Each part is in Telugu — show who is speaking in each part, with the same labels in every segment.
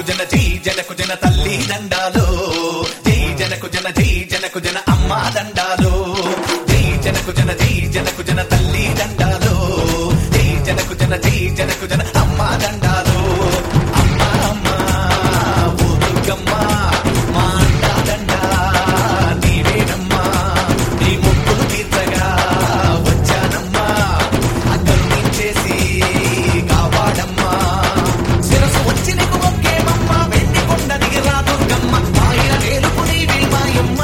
Speaker 1: జన జై జనకు జన తల్లి దండాలు జై జనకు జన జై జనకు జన అమ్మ దండాలు జై జనకు జన జై జనకు జన తల్లి దండాలు జై జనకు జన జై జనకు జన అమ్మ దండాలు అమ్మ అమ్మ ఓ దుర్గమ్మ మా అండా దండ నీవేనమ్మా నీ ముక్కులు తీర్చగా వచ్చానమ్మా కరుణించేసి కాపాడమ్మా శిరసు వచ్చి నీకు మొక్కేమమ్మా వెండి కొండ దిగిరా దుర్గమ్మ మాయ వేలుపు నీవి మాయమ్మ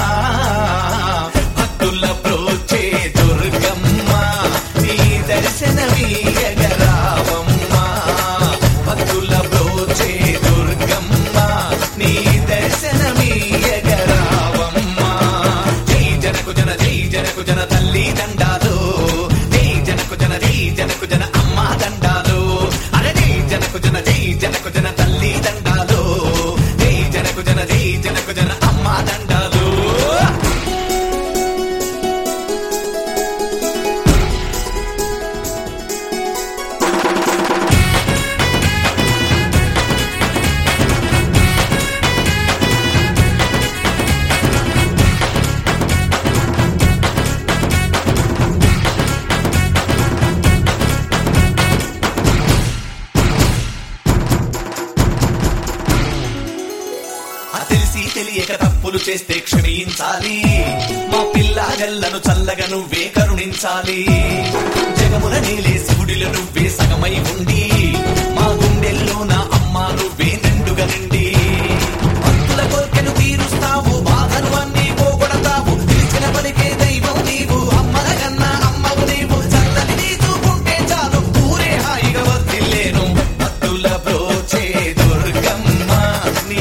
Speaker 1: భక్తుల ప్రోచే దుర్గమ్మ నీ దర్శనమీయగరావమ్మా భక్తుల ప్రోచే దుర్గమ్మ నీ దర్శనమీయగరావమ్మా జై జనకు జన జై జనకు జన తల్లి దండాలు జై జనకు జన జై జనకు జన అమ్మ దండాలు అరే జై జనకు జన జై జనకు జన తల్లి దండాలు జై జనకు జన జై జనకు జన అమ్మ దండాలు ఆ తెలిసి తెలియక తప్పులు చేస్తే క్షమించాలి మా పిల్లగల్లను చల్లగా నువ్వే కరుణించాలి జగముల నీలే శివుడిలో నువ్వే సగమై ఉండి మా గుండెల్లో నా అమ్మ నువ్వే నిండుగా నిండి భక్తుల కోరికను తీరుస్తావు బాధలు అన్నీ పోగొడతావు పిలిచిన పలికే దైవం నీవు అమ్మల కన్నా అమ్మవు నీవు చల్లని నీ చూపుంటే చాలు ఊరే హాయిగా వర్తిల్లేను భక్తుల ప్రోచే దుర్గమ్మ నీ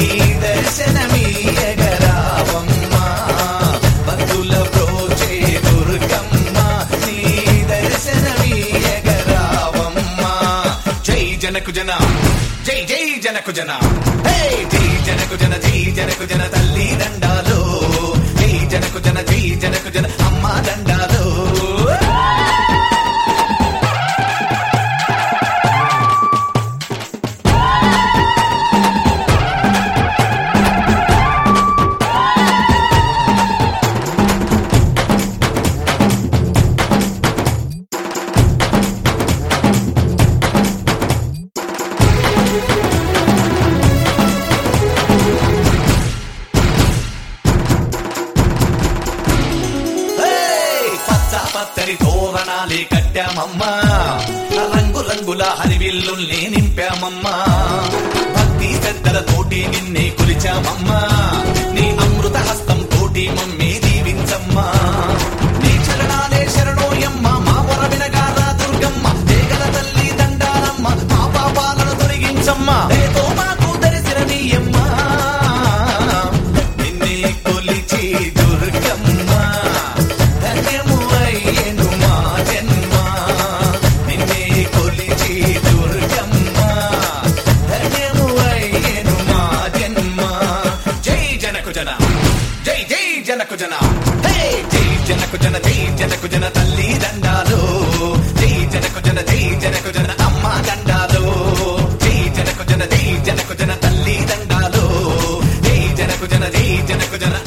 Speaker 1: దర్శనమీయగరావమ్మ భక్తుల ప్రోచే దుర్గమ్మ నీ దర్శనమీయగరావమ్మ జై జనకు జన జై జై జనకు జన హే జై జనకు జన జై జనకు జన తల్లి దండాలు జై జనకు జన జై జనకు జన అమ్మ దండాలు ఏయ్! పచ్చ పచ్చని తోరణాలే కట్టామమ్మా రంగు రంగుల హరివిల్లుల్ని నింపామమ్మా భక్తి శ్రద్ధల తోటి నిన్నే కొలిచామమ్మా నీ అమృత హస్తం తోటి మమ్మే దీవించమ్మా నీ చరణాలే శరణోయమ్మ మా మొర వినగారా దుర్గమ్మ దేగల తల్లి దండాలమ్మ మా పాపాలను తొలగించమ్మా ఏదో మాకు దర్శనమీయమ్మా నిన్నే కొలిచి దుర్గమ్మ ధన్యము అయ్యను మా జన్మ నిన్నే కొలిచి దుర్గమ్మ ధన్యము అయ్యను మా జన్మ జై జనకు జన జై జై జనకు జన హే జై జనకు జన జై జనకు జన తల్లి దండాలు జై జనకు జన జై జనకు జన అమ్మ దండాలు జై జనకు జన జై జనకు జన తల్లి దండాలు జై జనకు జన జై జనకు జన